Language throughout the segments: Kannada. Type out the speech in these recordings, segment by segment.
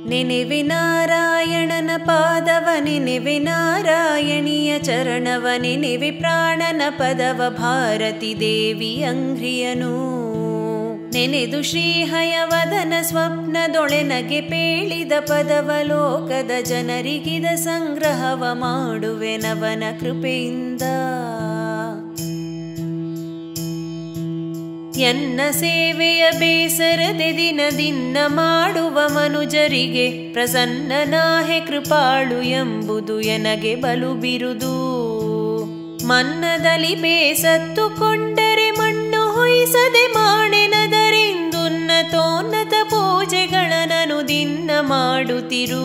ನೆನೆವೆ ನಾರಾಯಣನ ಪಾದವ ನೆನೆವೆ ನಾರಾಯಣಿಯ ಚರಣವ ನೆನೆವೆ ಪ್ರಾಣನ ಪದವ ಭಾರತಿ ದೇವಿ ಅಂಘ್ರಿಯನು ನೆನೆದು ಶ್ರೀಹಯವದನ ಸ್ವಪ್ನದೊಳೆನಗೆ ಪೇಳಿದ ಪದವ ಲೋಕದ ಜನರಿಗಿದ ಸಂಗ್ರಹವ ಮಾಡುವೆ ನವನ ಕೃಪೆಯಿಂದ ಎನ್ನ ಸೇವೆಯ ಬೇಸರದೆ ದಿನ ದಿನ ಮಾಡುವ ಮನುಜರಿಗೆ ಪ್ರಸನ್ನನಾಹೆ ಕೃಪಾಳು ಎಂಬುದು ಎನಗೆ ಬಲು ಬಿರುದು ಮನ್ನದಲ್ಲಿ ಬೇಸತ್ತುಕೊಂಡರೆ ಮಣ್ಣು ಹೊಯ್ಸದೆ ಮಾಡೆನದರಿಂದುನ್ನತೋನ್ನತ ಪೂಜೆಗಳನನು ದಿನ ಮಾಡುತ್ತಿರು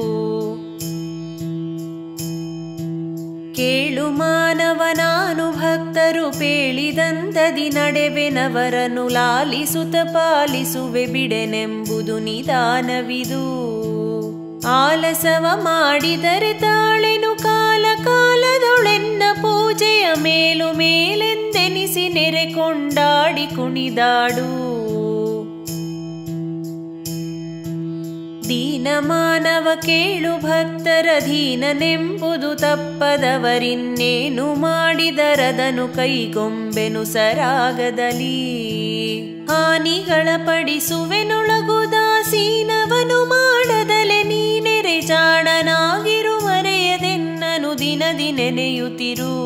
ಕೇಳು ಮಾನವ ನಾನು ಭಕ್ತರು ಪೇಳಿದಂತದಿ ನಡೆವೆನವರನು ಲಾಲಿಸುತ್ತ ಪಾಲಿಸುವೆ ಬಿಡೆನೆಂಬುದು ನಿಧಾನವಿದು ಆಲಸವ ಮಾಡಿದರೆ ತಾಳೆನು ಕಾಲ ಕಾಲದೊಳೆನ್ನ ಪೂಜೆಯ ಮೇಲು ಮೇಲೆಂದೆನಿಸಿ ನೆರೆ ಕೊಂಡಾಡಿ ಕುಣಿದಾಡು ದೀನ ಮಾನವ ಕೇಳು ಭಕ್ತರ ದೀನನೆಂಬುದು ತಪ್ಪದವರಿನ್ನೇನು ಮಾಡಿದರದನು ಕೈಗೊಂಬೆನು ಸರಾಗದಲ್ಲಿ ಹಾನಿಗಳ ಪಡಿಸುವೆನೊಳಗು ದಾಸೀನವನು ಮಾಡದಲೆ ನೀನೆರೆ ಜಾಣನಾಗಿರು ಮರೆಯದೆನ್ನನು ದಿನ ದಿನೆನೆಯುತ್ತಿರು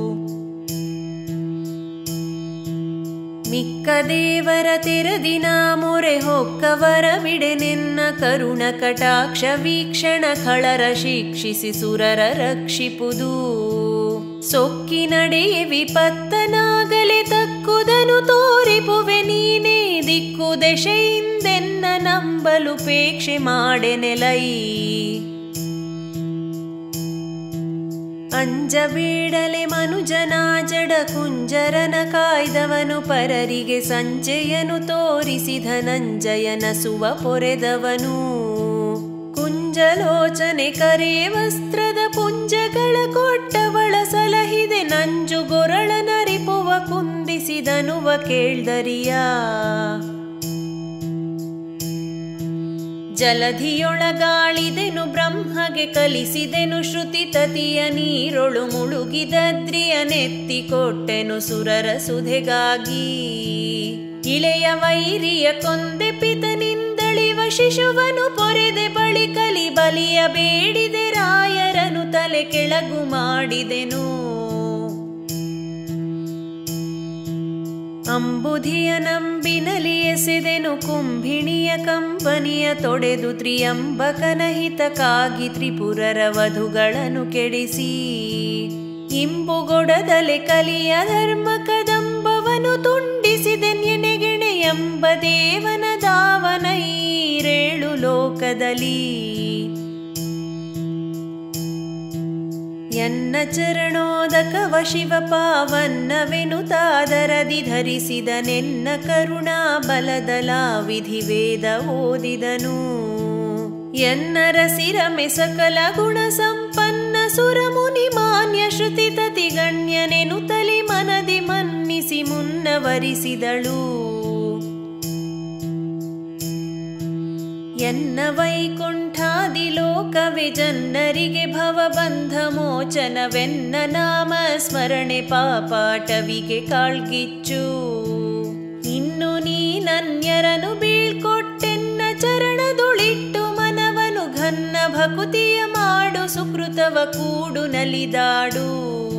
ಮಿಕ್ಕ ದೇವರ ತೆರದಿನ ಮೊರೆ ಹೊಕ್ಕವರ ಬಿಡೆನೆನ್ನ ಕರುಣ ಕಟಾಕ್ಷ ವೀಕ್ಷಣ ಖಳರ ಶಿಕ್ಷಿಸಿ ಸುರರ ರಕ್ಷಿಪುದು ಸೊಕ್ಕಿ ನಡೆಯೆ ವಿಪತ್ತನಾಗಲೆ ತಕ್ಕುದನು ತೋರಿಪುವೆ ನೀನೇ ದಿಕ್ಕು ದೆಶೆಯಿಂದೆನ್ನ ನಂಬಲು ಪೇಕ್ಷೆ ಮಾಡೆನೆಲೈ ಅಂಜಬೇಡಲೆ ಮನುಜನ ಜಡ ಕುಂಜರನ ಕಾಯ್ದವನು ಪರರಿಗೆ ಸಂಜೆಯನು ತೋರಿಸಿ ಧನಂಜಯನ ಸುವ ಪೊರೆದವನು ಕುಂಜಲೋಚನೆ ಕರೆ ವಸ್ತ್ರದ ಪುಂಜಗಳ ಕೊಟ್ಟವಳ ಸಲಹಿದೆ ನಂಜು ಗೊರಳನರಿಪುವ ಕುಂದಿಸಿದನುವ ಕೇಳ್ದರಿಯಾ ಜಲಧಿಯೊಳಗಾಳಿದೆನು ಬ್ರಹ್ಮಗೆ ಕಲಿಸಿದೆನು ಶ್ರುತಿ ತತಿಯ ನೀರೊಳು ಮುಳುಗಿದದ್ರಿಯ ನೆತ್ತಿ ಕೊಟ್ಟೆನು ಸುರರ ಸುಧೆಗಾಗಿ ಇಳೆಯ ವೈರಿಯ ಕೊಂದೆ ಪಿತನಿಂದಳಿವ ಶಿಶುವನು ಪೊರೆದೆ ಬಳಿ ಕಲಿ ಬಲಿಯ ಬೇಡಿದೆ ರಾಯರನು ತಲೆ ಕೆಳಗು ಮಾಡಿದೆನು ಅಂಬುಧಿಯ ನಂಬಿನಲಿ ಎಸೆದೆನು ಕುಂಭಿಣಿಯ ಕಂಬನಿಯ ತೊಡೆದು ತ್ರಿಯಂಬಕನ ಹಿತಕ್ಕಾಗಿ ತ್ರಿಪುರರ ವಧುಗಳನ್ನು ಕೆಡಿಸಿ ಇಂಬುಗೊಡದಲೆ ಕಲಿಯ ಧರ್ಮ ಕದಂಬವನು ತುಂಡಿಸಿದೆನೆಗೆಣೆ ಎಂಬ ದೇವನ ದಾವನ ಈರೇಳು ಲೋಕದಲ್ಲಿ ಎನ್ನ ಚರಣೋದಕವ ಶಿವ ಪಾವನ್ನವೆನುತಾದರದಿ ಧರಿಸಿದ ನೆನ್ನ ಕರುಣಾ ಬಲದಲ ವಿಧಿವೇದ ಓದಿದನು ಎನ್ನರ ಸಿರಮೆ ಸಕಲ ಗುಣ ಸಂಪನ್ನ ಸುರಮುನಿ ಮಾನ್ಯ ಶ್ರುತಿ ತತಿಗಣ್ಯನೆನು ತಲಿ ಮನದಿ ಮನ್ನಿಸಿ ಮುನ್ನವರಿಸಿದಳು ಎನ್ನ ವೈಕುಂಠಾದಿ ಲೋಕವೇ ಜನ್ನರಿಗೆ ಭವಬಂಧ ಮೋಚನವೆನ್ನ ನಾಮ ಸ್ಮರಣೆ ಪಾಪಾಟವಿಗೆ ಕಾಳ್ಗಿಚ್ಚು ಇನ್ನು ನೀನನ್ಯರನು ಬೀಳ್ಕೊಟ್ಟೆನ್ನ ಚರಣದುಳಿಟ್ಟು ಮನವನು ಘನ್ನ ಭಕುತಿಯ ಮಾಡು ಸುಕೃತವ ಕೂಡು ನಲಿದಾಡು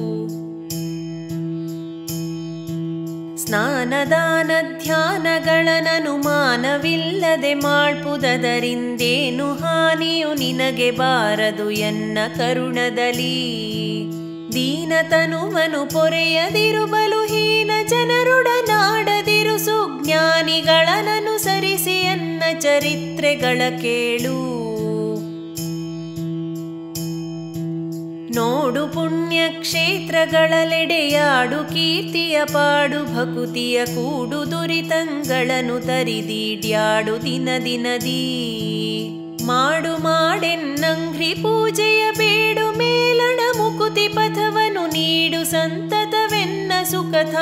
ಸ್ನಾನದಾನ ಧ್ಯಾನಗಳನನು ಮಾನವಿಲ್ಲದೆ ಮಾಡ್ಪುದರಿಂದೇನು ಹಾನಿಯು ನಿನಗೆ ಬಾರದು ಎನ್ನ ಕರುಣದಲ್ಲಿ ದೀನತನುವನು ಪೊರೆಯದಿರು ಬಲು ಹೀನ ಜನರುಡನಾಡದಿರು ಸುಜ್ಞಾನಿಗಳನನು ಸರಿಸಿ ಎನ್ನ ಚರಿತ್ರೆಗಳ ಕೇಳು ನೋಡು ಪುಣ್ಯ ಕ್ಷೇತ್ರಗಳಲೆಡೆಯಾಡು ಕೀರ್ತಿಯ ಪಾಡು ಭಕುತಿಯ ಕೂಡು ದುರಿತಂಗಳನ್ನು ತರಿದೀಡ್ಯಾಡು ದಿನ ದಿನದೀ ಮಾಡು ಮಾಡೆನ್ನಂಘ್ರಿ ಪೂಜೆಯ ಬೇಡು ಮೇಲಣ ಮುಕುತಿ ಪಥವನು ನೀಡು ಸಂತತವೆನ್ನ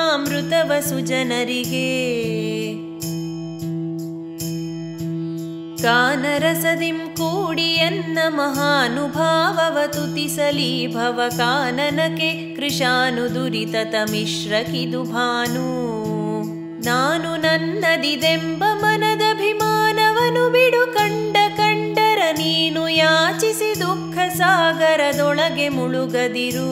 ಸುಕಥಾಮೃತವ ಸುಜನರಿಗೆ ಕಾನರಸದಿಂ ಕೂಡಿಯನ್ನ ಮಹಾನುಭಾವವ ತುತಿಸಲಿ ಭವ ಕಾನನಕ್ಕೆ ಕೃಶಾನು ದುರಿತತ ಮಿಶ್ರಕಿದು ಭಾನು ನಾನು ನನ್ನದಿದೆಂಬ ಮನದಭಿಮಾನವನು ಬಿಡು ಕಂಡ ಕಂಡರ ನೀನು ಯಾಚಿಸಿ ದುಃಖ ಸಾಗರದೊಳಗೆ ಮುಳುಗದಿರು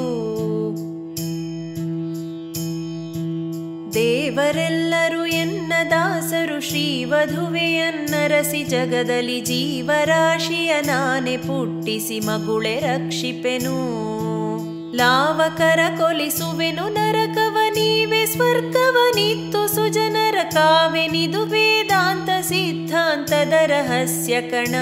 ದೇವರೆಲ್ಲರೂ ಎನ್ನ ದಾಸರು ಶ್ರೀವಧುವೆಯನ್ನರಸಿ ಜಗದಲ್ಲಿ ಜೀವರಾಶಿಯ ನಾನೆ ಪುಟ್ಟಿಸಿ ಮಗುಳೆ ರಕ್ಷಿಪೆನು ಲಾವಕರ ಕೊಲಿಸುವೆನು ನರಕವ ನೀವೆ ಸ್ವರ್ಗವನಿತ್ತು ಸುಜನರ ಕಾವೆನಿದು ವೇದಾಂತ ಸಿದ್ಧಾಂತದ ರಹಸ್ಯ ಕಣ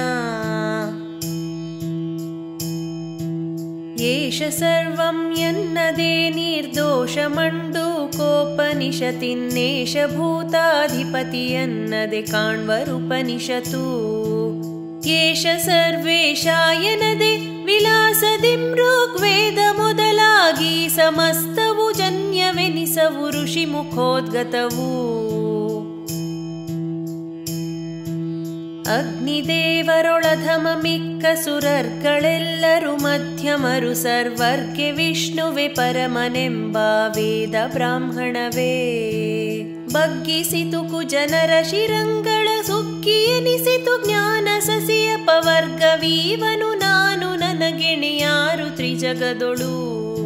ಏಷ ಸರ್ವಂ ಎನ್ನದೇ ನಿರ್ದೋಷಮಂಡು ಕೋಪನಿಷತಿನ್ನೇಷ ಭೂತಾಧಿಪತಿ ಎನ್ನದೆ ಕಾಣ್ವರುಪನಿಷತು ಏಷ ಸರ್ವೇಶಾಯನದೆ ವಿಲಾಸದಿಂ ಋಗ್ವೇದ ಮೊದಲಾಗಿ ಸಮಸ್ತವು ಜನ್ಯವೆನಿಸವು ಋಷಿ ಮುಖೋದ್ಗತವು ಅಗ್ನಿದೇವರೊಳಧಮ ಮಿಕ್ಕ ಸುರರ್ಗಳೆಲ್ಲರೂ ಮಧ್ಯಮರು ಸರ್ವರ್ಗೆ ವಿಷ್ಣುವೆ ಪರಮನೆಂಬ ವೇದ ಬ್ರಾಹ್ಮಣವೇ ಬಗ್ಗಿಸಿತು ಕುಜನರ ಶಿರಂಗಳ ಸುಕ್ಕಿ ಎನಿಸಿತು ಜ್ಞಾನ ಸಸಿಯ ಪವರ್ಗವೀವನು ನಾನು ನನಗೆಣೆಯಾರು ತ್ರಿಜಗದೊಳು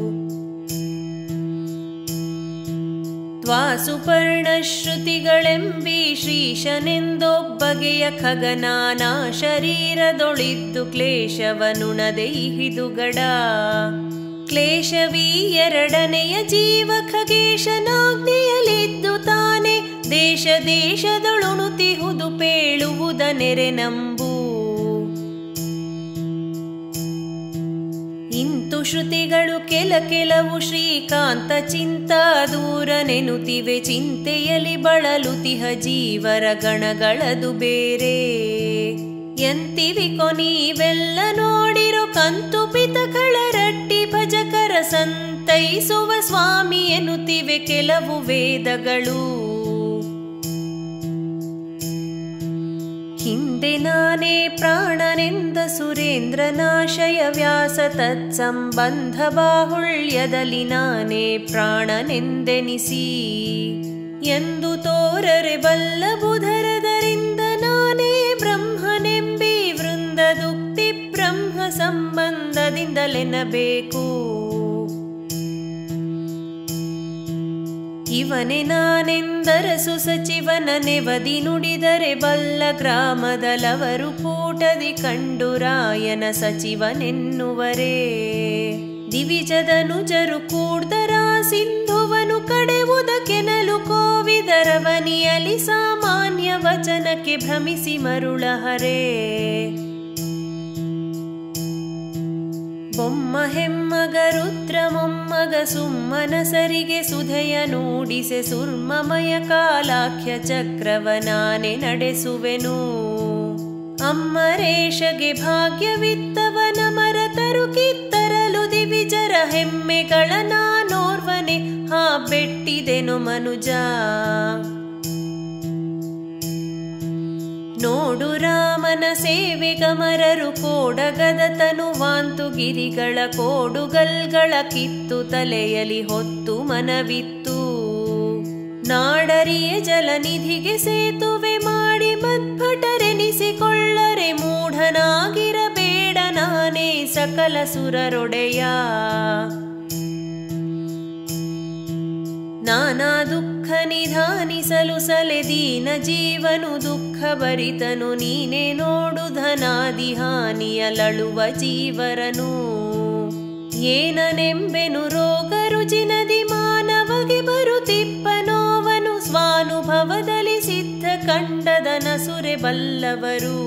ಶ್ರುತಿಗಳೆಂಬಿ ಶ್ರೀಶನೆಂದೊಬ್ಬಗೆಯ ಖಗನಾನಾ ಶರೀರದೊಳಿದ್ದು ಕ್ಲೇಶವನುಣದೆ ಇಹಿದುಗಡ ಕ್ಲೇಶವೀ ಎರಡನೆಯ ಜೀವ ಖಗೇಶನಾಜ್ಞೆಯಲಿದ್ದು ತಾನೆ ದೇಶ ದೇಶದೊಳುಣುತಿಹುದು ಪೇಳುವುದ ನೆರೆ ನಂಬು ಇಂತು ಶ್ರುತಿಗಳು ಕೆಲ ಕೆಲವು ಶ್ರೀಕಾಂತ ಚಿಂತಾ ದೂರ ನೆನುತಿವೆ ಚಿಂತೆಯಲಿ ಬಳಲುತಿಹ ಜೀವರ ಗಣಗಳದು ಬೇರೆ ಎಂತಿವಿ ಕೊನೀವೆಲ್ಲ ನೋಡಿರೋ ಕಂತು ಪಿತಗಳ ರಟ್ಟಿ ಭಜಕರ ಸಂತೈಸುವ ಸ್ವಾಮಿ ಎನ್ನುತ್ತಿವೆ ಕೆಲವು ವೇದಗಳು ಹಿಂದೆ ನಾನೇ ಪ್ರಾಣನೆಂದ ಸುರೇಂದ್ರನಾಶಯ ವ್ಯಾಸ ತತ್ಸಂಬಂಧ ಬಾಹುಳ್ಯದಲ್ಲಿ ನಾನೇ ಪ್ರಾಣನೆಂದೆನಿಸಿ ಎಂದು ತೋರರೆ ಬಲ್ಲ ಬುಧರದರಿಂದ ನಾನೇ ಬ್ರಹ್ಮನೆಂಬಿ ವೃಂದದುಕ್ತಿ ಬ್ರಹ್ಮ ಸಂಬಂಧದಿಂದಲೆನಬೇಕು ಇವನೇ ನಾನೆಂದರಸು ಸಚಿವನ ನೆವದಿ ನುಡಿದರೆ ಬಲ್ಲ ಗ್ರಾಮದಲವರು ಕೂಟದಿ ಕಂಡು ರಾಯನ ಸಚಿವನೆನ್ನುವರೇ ದಿವಿಜದನು ಜರು ಕೂಡ್ದರ ಸಿಂಧುವನು ಕಡೆವುದ ಕೆನಲು ಕೋವಿದರವನಿಯಲಿ ಸಾಮಾನ್ಯ ವಚನಕ್ಕೆ ಭ್ರಮಿಸಿ ಮರುಳಹರೇ ಬೊಮ್ಮ ಹೆಮ್ಮಗ ರುದ್ರ ಮೊಮ್ಮಗ ಸುಮ್ಮನ ಸರಿಗೆ ಸುಧೆಯ ನೂಡಿಸೆ ಸುರ್ಮಮಯ ಕಾಲಾಖ್ಯ ಚಕ್ರವ ನಾನೆ ನಡೆಸುವೆನು ಅಮ್ಮರೇಷಗೆ ಭಾಗ್ಯವಿತ್ತವನ ಮರತರು ಕಿತ್ತರಲು ದಿವಿಜರ ಹೆಮ್ಮೆಗಳ ನಾನೋರ್ವನೆ ಹಾ ಬೆಟ್ಟಿದೆನು ಮನುಜ ನೋಡು ರಾಮನ ಸೇವೆ ಗಮರರು ಕೋಡಗದ ತನುವಾಂತು ಗಿರಿಗಳ ಕೋಡುಗಲ್ಗಳ ಕಿತ್ತು ತಲೆಯಲಿ ಹೊತ್ತು ಮನವಿತ್ತು ನಾಡರಿಯ ಜಲನಿಧಿಗೆ ಸೇತುವೆ ಮಾಡಿ ಮದ್ಭಟರೆನಿಸಿಕೊಳ್ಳರೆ ಮೂಢನಾಗಿರಬೇಡ ನಾನೇ ಸಕಲ ಸುರರೊಡೆಯ ನಾನಾ ದುಃಖ ನಿಧಾನಿಸಲು ಸಲೆದೀನ ಜೀವನು ದುಃಖ ಭರಿತನು ನೀನೇ ನೋಡು ಧನಾದಿ ಹಾನಿಯಲಳುವ ಜೀವರನು ಏನನೆಂಬೆನು ರೋಗ ರುಜಿನದಿ ಮಾನವಗೆ ಬರುತ್ತಿಪ್ಪ ನೋವನು ಸ್ವಾನುಭವದಲ್ಲಿ ಸಿದ್ಧ ಕಂಡದ ನಸುರೆ ಬಲ್ಲವರು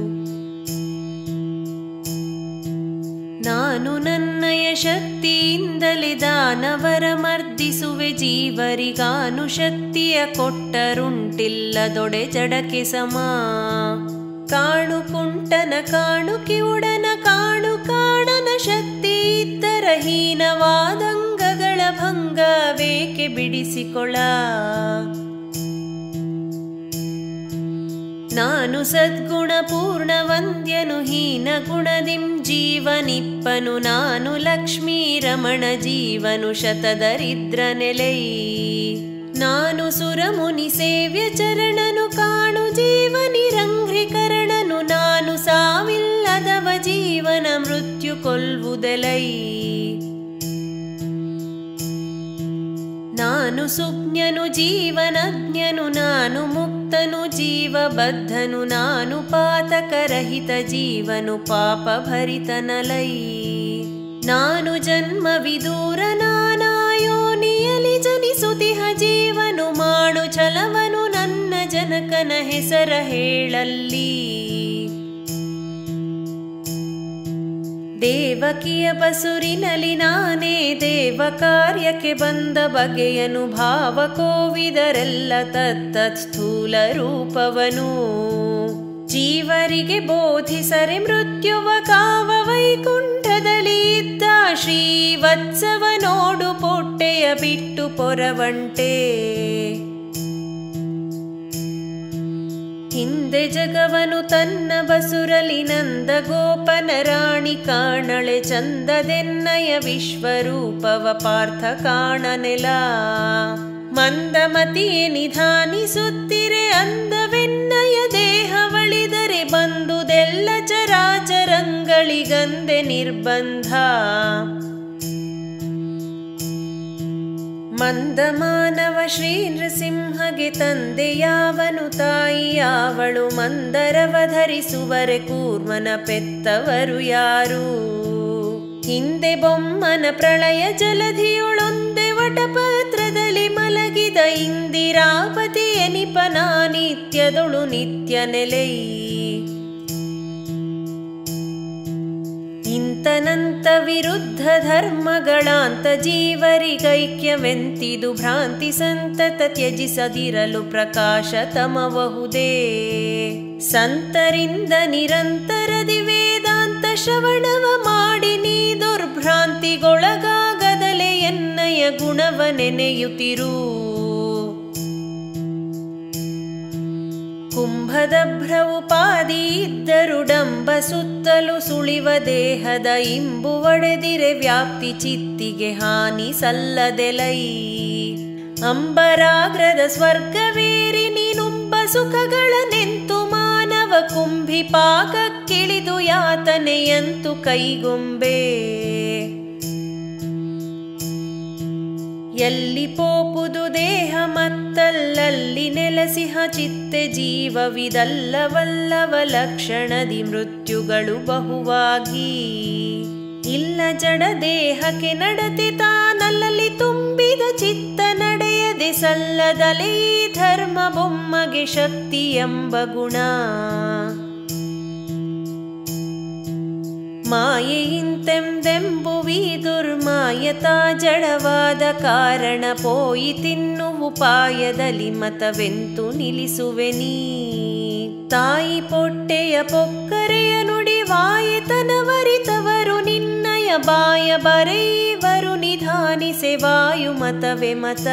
ನಾನು ನನ್ನಯ ಶಕ್ತಿಯಿಂದಲೇ ದಾನವರ ಮರ್ದಿಸುವೆ ಜೀವರಿಗಾನು ಶಕ್ತಿಯ ಕೊಟ್ಟರುಂಟಿಲ್ಲದೊಡೆ ಜಡಕೆ ಸಮ ಕಾಣು ಕುಂಟನ ಕಾಣು ಕಿವುಡನ ಕಾಣು ಕಾಣನ ಶಕ್ತಿ ಇದ್ದರ ಹೀನವಾದಂಗಗಳ ಭಂಗ ಬೇಕೆ ಬಿಡಿಸಿಕೊಳ ನಾನು ಸದ್ಗುಣ ಪೂರ್ಣ ವಂದ್ಯನು ಹೀನ ಗುಣದಿಂ ಜೀವನಿಪ್ಪನು ನಾನು ಲಕ್ಷ್ಮೀ ರಮಣ ಜೀವನು ಶತದರಿದ್ರ ನೆಲೈ ನಾನು ಸುರಮುನಿ ಸೇವ್ಯ ಚರಣನು ಕಾಣು ಜೀವನಿರಂಘ್ರಿಕರಣನು ನಾನು ಸಾವಿಲ್ಲದವ ಜೀವನ ಮೃತ್ಯು ಕೊಲ್ವುದೆಲೈ ನಾನು ಸುಜ್ಞನು ಜೀವನಜ್ಞನು ನಾನು ಮುಕ್ತನು ಜೀವಬದ್ಧನು ನಾನು ಪಾತಕರಹಿತ ಜೀವನು ಪಾಪ ಭರಿತನಲೈ ನಾನು ಜನ್ಮ ವಿದೂರ ನಾನಾಯೋನಿಯಲಿ ಜನಿಸುತಿಹ ಜೀವನು ಮಾಡು ಛಲವನು ನನ್ನ ಜನಕನ ಹೆಸರ ಹೇಳಲ್ಲಿ ದೇವಕಿಯ ಬಸುರಿನಲಿ ನಾನೇ ದೇವ ಕಾರ್ಯಕ್ಕೆ ಬಂದ ಬಗೆಯನು ಭಾವ ಕೋವಿದರೆಲ್ಲ ತತ್ತತ್ ಸ್ಥೂಲ ರೂಪವನು ಜೀವರಿಗೆ ಬೋಧಿಸರೆ ಮೃತ್ಯುವ ಕಾವ ವೈಕುಂಠದಲ್ಲಿ ಇದ್ದ ಶ್ರೀವತ್ಸವ ನೋಡು ಪೊಟ್ಟೆಯ ಬಿಟ್ಟು ಪೊರವಂಟೆ ಹಿಂದೆ ಜಗವನು ತನ್ನ ಬಸುರಲಿ ನಂದ ಗೋಪನ ರಾಣಿ ಕಾಣಳೆ ಚಂದದೆನ್ನಯ ವಿಶ್ವರೂಪವ ಪಾರ್ಥ ಕಾಣನೆಲ ಮಂದಮತಿಯೇ ನಿಧಾನಿಸುತ್ತಿರೆ ಅಂದವೆನ್ನಯ ದೇಹವಳಿದರೆ ಬಂದುದೆಲ್ಲ ಚರಾಚರಂಗಳಿಗಂದೆ ನಿರ್ಬಂಧ ಮಂದ ಮಾನವ ಶ್ರೀ ನೃಸಿಂಹಗೆ ತಂದೆಯಾವನು ತಾಯಿಯಾವಳು ಮಂದರವ ಧರಿಸುವರೆ ಕೂರ್ಮನ ಪೆತ್ತವರು ಯಾರು ಹಿಂದೆ ಬೊಮ್ಮನ ಪ್ರಳಯ ಜಲಧಿಯೊಳೊಂದೆ ವಟಪತ್ರದಲ್ಲಿ ಮಲಗಿದ ಇಂದಿರಾಪತಿ ಎನಿಪನ ನಿತ್ಯದೊಳು ನಿತ್ಯ ನೆಲೆೈ ಇಂತನಂತ ವಿರುದ್ಧ ಧರ್ಮಗಳಾಂತ ಜೀವರಿಗೈಕ್ಯವೆಂತಿದು ಭ್ರಾಂತಿ ಸಂತತ ತ್ಯಜಿಸದಿರಲು ಪ್ರಕಾಶ ತಮಬಹುದೇ ಸಂತರಿಂದ ನಿರಂತರದಿ ವೇದಾಂತ ಶ್ರವಣವ ಮಾಡಿ ನೀ ದುರ್ಭ್ರಾಂತಿಗೊಳಗಾಗದಲೆ ಎನ್ನಯ ಗುಣವ ನೆನೆಯುತ್ತಿರು ಕುಂಭದಭ್ರವುಪಾದಿ ಇದ್ದರುಡಂಬ ಸುತ್ತಲೂ ಸುಳಿವ ದೇಹದ ಇಂಬು ಒಡೆದಿರೆ ವ್ಯಾಪ್ತಿ ಚಿತ್ತಿಗೆ ಹಾನಿ ಸಲ್ಲದೆಲೈ ಅಂಬರಾಗ್ರದ ಸ್ವರ್ಗವೇರಿ ನೀನುಂಬ ಸುಖಗಳ ನೆಂತು ಮಾನವ ಕುಂಭಿ ಪಾಕಕ್ಕಿಳಿದು ಯಾತನೆಯಂತು ಕೈಗೊಂಬೆ ಎಲ್ಲಿ ಪೋಪುದು ದೇಹ ಮತ್ತಲ್ಲಲ್ಲಿ ನೆಲೆಸಿಹ ಚಿತ್ತೆ ಜೀವವಿದಲ್ಲವಲ್ಲವ ಲಕ್ಷಣದಿ ಮೃತ್ಯುಗಳು ಬಹುವಾಗಿ ಇಲ್ಲ ಜಡ ದೇಹಕ್ಕೆ ನಡತೆ ತಾನಲ್ಲಲ್ಲಿ ತುಂಬಿದ ಚಿತ್ತ ನಡೆಯದೆ ಸಲ್ಲದಲೇ ಧರ್ಮ ಬೊಮ್ಮಗೆ ಶಕ್ತಿ ಎಂಬ ಗುಣ ಮಾಯೆಯಿಂತೆಂದೆಂಬುವಿ ದುರ್ಮಾಯತಾ ಜಡವಾದ ಕಾರಣ ಪೋಯಿ ತಿನ್ನು ಉಪಾಯದಲ್ಲಿ ಮತವೆಂತು ನಿಲ್ಲಿಸುವೆ ನೀ ತಾಯಿ ಪೊಟ್ಟೆಯ ಪೊಕ್ಕರೆಯ ನುಡಿ ವಾಯತನವರಿತವರು ನಿನ್ನಯ ಬಾಯ ಬರೆಯುವರು ನಿಧಾನಿಸೆ ವಾಯು ಮತವೆ ಮತ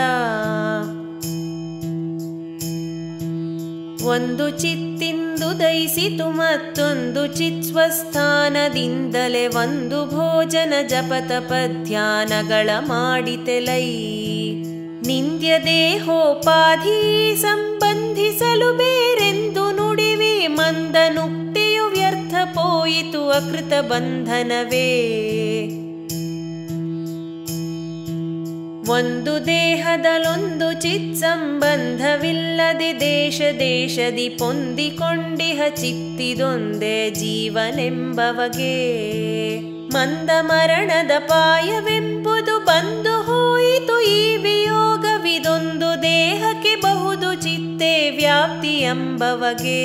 ಒಂದು ಚಿತ್ತಿಂದು ದಯಿಸಿತು ಮತ್ತೊಂದು ಚಿತ್ ಸ್ವಸ್ಥಾನದಿಂದಲೇ ಒಂದು ಭೋಜನ ಜಪತಪ ಧ್ಯಾನಗಳ ಮಾಡಿತೆಲೈ ನಿಂದ್ಯ ದೇಹೋಪಾಧಿ ಸಂಬಂಧಿಸಲು ಬೇರೆಂದು ನುಡಿವಿ ಮಂದನುಕ್ತಿಯು ವ್ಯರ್ಥ ಪೋಯಿತು ಅಕೃತ ಬಂಧನವೇ ಒಂದು ದೇಹದಲ್ಲೊಂದು ಚಿತ್ ಸಂಬಂಧವಿಲ್ಲದೆ ದೇಶ ದೇಶದಿ ಪೊಂದಿಕೊಂಡಿಹ ಚಿತ್ತಿದೊಂದೇ ಜೀವನೆಂಬವಗೆ ಮಂದ ಮರಣದ ಪಾಯವೆಂಬುದು ಬಂದು ಹೋಯಿತು ಈ ವಿಯೋಗವಿದೊಂದು ದೇಹಕ್ಕೆ ಬಹುದು ಚಿತ್ತೆ ವ್ಯಾಪ್ತಿ ಎಂಬವಗೆ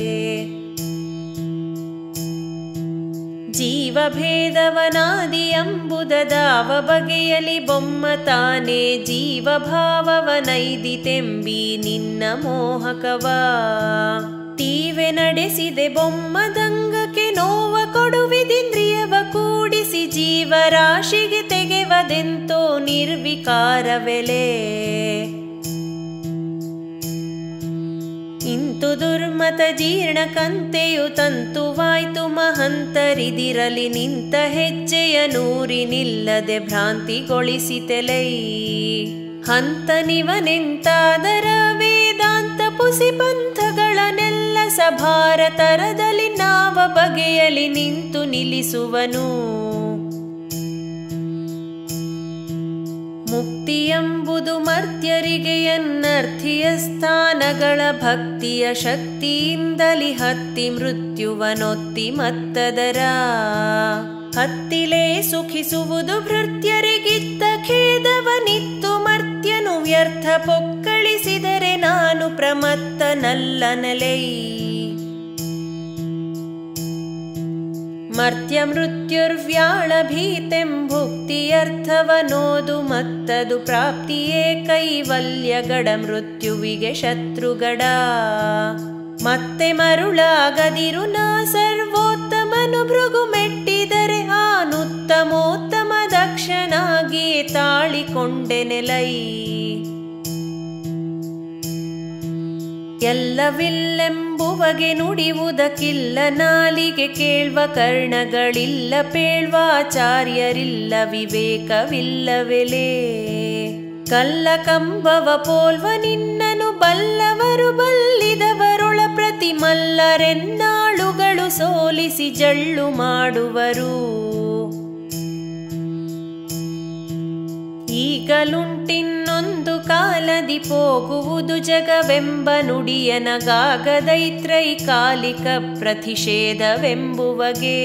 ಜೀವಭೇದವನಾದಿ ಎಂಬುದದಾವ ಬಗೆಯಲಿ ಬೊಮ್ಮ ತಾನೇ ಜೀವಭಾವವನೈದಿತೆಂಬಿ ನಿನ್ನ ಮೋಹಕವ ತೀವೆ ನಡೆಸಿದೆ ಬೊಮ್ಮದಂಗಕ್ಕೆ ನೋವ ಕೊಡುವಿದಿಂದ್ರಿಯವ ಕೂಡಿಸಿ ಜೀವರಾಶಿಗೆ ತೆಗೆವದೆಂತೋ ನಿರ್ವಿಕಾರವೆಲೆ ಇಂತು ದುರ್ಮತ ಜೀರ್ಣ ಕಂತೆಯು ತಂತುವಾಯ್ತು ಮಹಂತರಿದಿರಲಿ ನಿಂತ ಹೆಜ್ಜೆಯ ನೂರಿ ನಿಲ್ಲದೆ ಭ್ರಾಂತಿಗೊಳಿಸಿತೆಲೈ ಹಂತನಿವನೆಂತಾದರ ವೇದಾಂತ ಪುಸಿ ಪಂಥಗಳನ್ನೆಲ್ಲ ಸಭಾರತರದಲ್ಲಿ ನಾವ ಬಗೆಯಲಿ ನಿಂತು ನಿಲ್ಲಿಸುವನು ಮುಕ್ತಿಯೆಂಬುದು ಮರ್ತ್ಯರಿಗೆ ಎನ್ನರ್ಥಿಯ ಸ್ಥಾನಗಳ ಭಕ್ತಿಯ ಶಕ್ತಿಯಿಂದಲಿ ಹತ್ತಿ ಮೃತ್ಯುವನೊತ್ತಿ ಮತ್ತದರ ಹತ್ತಿಲೇ ಸುಖಿಸುವುದು ಭೃತ್ಯರಿಗಿತ್ತ ಖೇದವನಿತ್ತು ಮರ್ತ್ಯನು ವ್ಯರ್ಥ ಪೊಕ್ಕಳಿಸಿದರೆ ನಾನು ಪ್ರಮತ್ತನಲ್ಲನಲೈ ಮರ್ತ್ಯ ಮೃತ್ಯುರ್ವ್ಯಾಳ ಭೀತೆಂಭುಕ್ತಿಯರ್ಥವನೋದು ಮತ್ತದು ಪ್ರಾಪ್ತಿಯೇ ಕೈವಲ್ಯಗಡ ಮೃತ್ಯುವಿಗೆ ಶತ್ರುಗಡ ಮತ್ತೆ ಮರುಳಾಗದಿರು ನಾ ಸರ್ವೋತ್ತಮನು ಭೃಗು ಮೆಟ್ಟಿದರೆ ಆನುತ್ತಮೋತ್ತಮ ದಕ್ಷನಾಗಿಯೇ ತಾಳಿಕೊಂಡೆ ನೆಲೈ ಎಲ್ಲವಿಲ್ಲೆಂಬುವಗೆ ನುಡಿಯುವುದಕ್ಕಿಲ್ಲ ನಾಲಿಗೆ ಕೇಳ್ವ ಕರ್ಣಗಳಿಲ್ಲ ಪೇಳ್ವಾಚಾರ್ಯರಿಲ್ಲ ವಿವೇಕವಿಲ್ಲವೆಲೆ ಕಲ್ಲ ಕಂಬವ ಪೋಲ್ವ ನಿನ್ನನು ಬಲ್ಲವರು ಬಲ್ಲಿದವರೊಳ ಪ್ರತಿ ಮಲ್ಲರೆನ್ನಾಳುಗಳು ಸೋಲಿಸಿ ಜಳ್ಳು ಮಾಡುವರು ಈಗಲುಂಟಿನ್ನೊಂದು ಕಾಲದಿ ಪೋಗುವುದು ಜಗವೆಂಬ ನುಡಿಯನಗಾಗದೈತ್ರೈ ಕಾಲಿಕ ಪ್ರತಿಷೇಧವೆಂಬುವಗೆ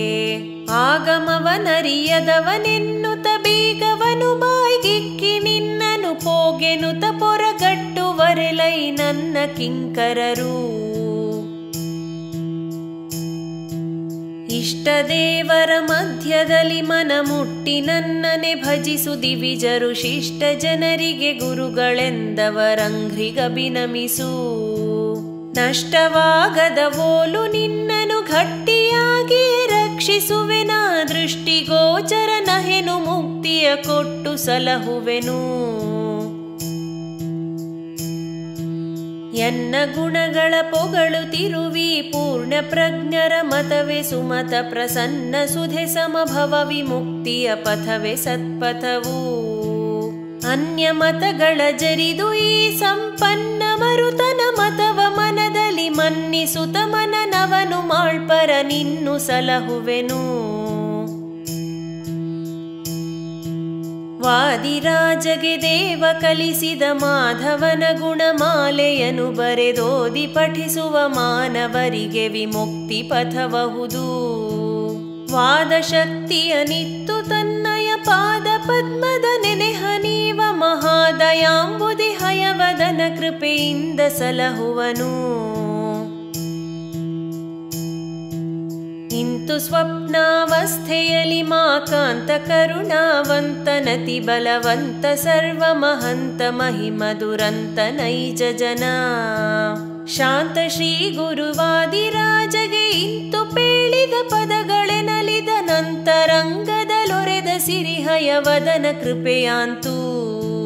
ಆಗಮವನರಿಯದವನೆನ್ನುತ ಬೀಗವನು ಬಾಯ್ಗಿಕ್ಕಿ ನಿನ್ನನು ಪೋಗೆನುತ ಪೊರಗಟ್ಟುವರೆಲೈ ನನ್ನ ಕಿಂಕರರು ಇಷ್ಟದೇವರ ಮಧ್ಯದಲ್ಲಿ ಮನ ಮುಟ್ಟಿ ನನ್ನನೆ ಭಜಿಸು ದಿವಿಜರು ಶಿಷ್ಟ ಜನರಿಗೆ ಗುರುಗಳೆಂದವರಂಘ್ರಿಗಭಿನಮಿಸು ನಷ್ಟವಾಗದ ಓಲು ನಿನ್ನನು ಗಟ್ಟಿಯಾಗಿ ರಕ್ಷಿಸುವೆನ ದೃಷ್ಟಿಗೋಚರ ನಹೆನು ಮುಕ್ತಿಯ ಕೊಟ್ಟು ಸಲಹುವೆನು ಎನ್ನ ಗುಣಗಳ ಪೊಗಳು ತಿರುವಿ ಪೂರ್ಣ ಪ್ರಜ್ಞರ ಮತವೇ ಸುಮತ ಪ್ರಸನ್ನ ಸುಧೆ ಸಮಭವ ವಿಮುಕ್ತಿಯ ಪಥವೇ ಸತ್ಪಥವು ಅನ್ಯ ಮತಗಳ ಜರಿದು ಈ ಸಂಪನ್ನ ಮರುತನ ಮತವ ಮನದಲ್ಲಿ ಮನ್ನಿಸುತ ಮನನವನು ಮಾಳ್ಪರ ನಿನ್ನು ಸಲಹುವೆನು ವಾದಿರಾಜಗೆ ದೇವ ಕಲಿಸಿದ ಮಾಧವನ ಗುಣಮಾಲೆಯನು ಬರೆದೋದಿ ಪಠಿಸುವ ಮಾನವರಿಗೆ ವಿಮುಕ್ತಿ ಪಥಬಹುದು ವಾದ ಶಕ್ತಿಯ ನಿತ್ತು ತನ್ನಯ ಪಾದ ಪದ್ಮದ ನೆನೆಹ ನೀವ ಮಹಾದಯಾಂಬುದಿ ಹಯವದನ ಕೃಪೆಯಿಂದ ಸಲಹುವನು ಇಂತು ಸ್ವಪ್ನಾವಸ್ಥೆಯಲಿ ಮಾಕಾಂತ ಕರುಣಾವಂತನತಿ ಬಲವಂತ ಸರ್ವ ಮಹಂತ ಮಹಿಮ ದುರಂತ ನೈಜ ಜನ ಶಾಂತ ಶ್ರೀ ಗುರುವಾದಿರಾಜಗೆ ಇಂತು ಪೇಳಿದ ಪದಗಳೆನಲಿದ ನಂತರಂಗದಲೊರೆದ ಸಿರಿಹಯವದನ ಕೃಪೆಯಾಂತೂ